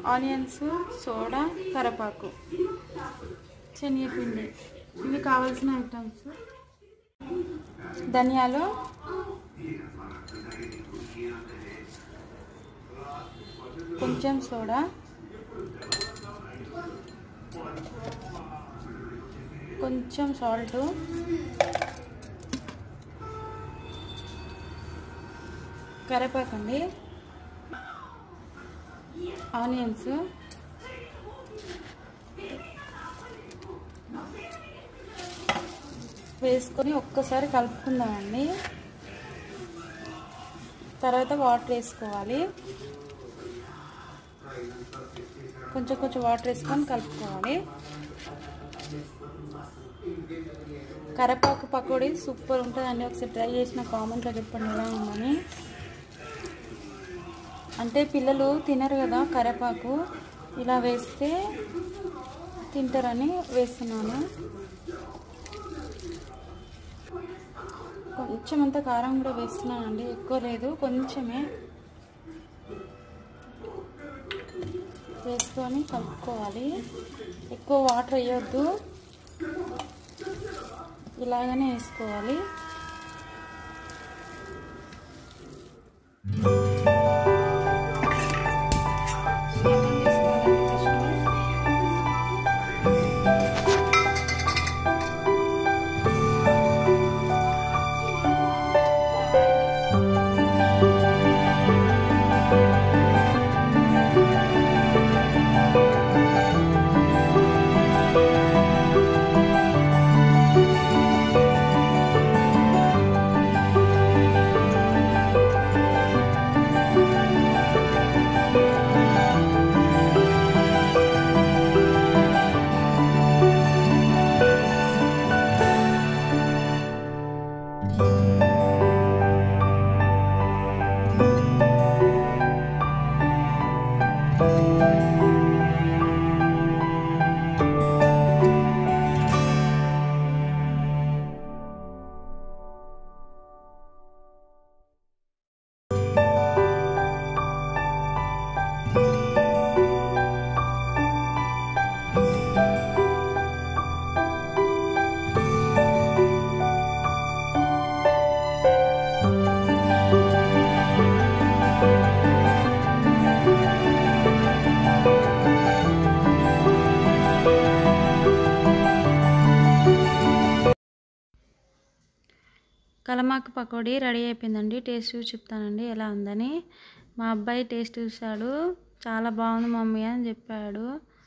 onions soda కరపాకు శనగపిండి ఇవి కావాల్సిన ఐటమ్స్ ధనియాలు కొంచెం సోడా కొంచెం సాల్ట్ కరివేపాకండి ఆనియన్స్ వేసుకొని ఒక్కసారి కలుపుకుందామండి తర్వాత వాటర్ వేసుకోవాలి కొంచెం కొంచెం వాటర్ వేసుకొని కలుపుకోవాలి కరేపాకు పకోడీ సూపర్ ఉంటుందండి ఒకసారి ట్రై చేసిన కామెంట్లో చెప్పండి ఎలా ఉందని అంటే పిల్లలు తినరు కదా కరేపాకు ఇలా వేస్తే తింటారని వేస్తున్నాను కొంచెం అంత కారం కూడా వేస్తున్నానండి ఎక్కువ లేదు కొంచెమే వేసుకొని కలుపుకోవాలి ఎక్కువ వాటర్ వేయొద్దు ఇలాగనే వేసుకోవాలి కలమాకు పకోడీ రెడీ అయిపోయిందండి టేస్ట్ చూసి చెప్తానండి ఎలా ఉందని మా అబ్బాయి టేస్ట్ చూశాడు చాలా బాగుంది మమ్మీ అని చెప్పాడు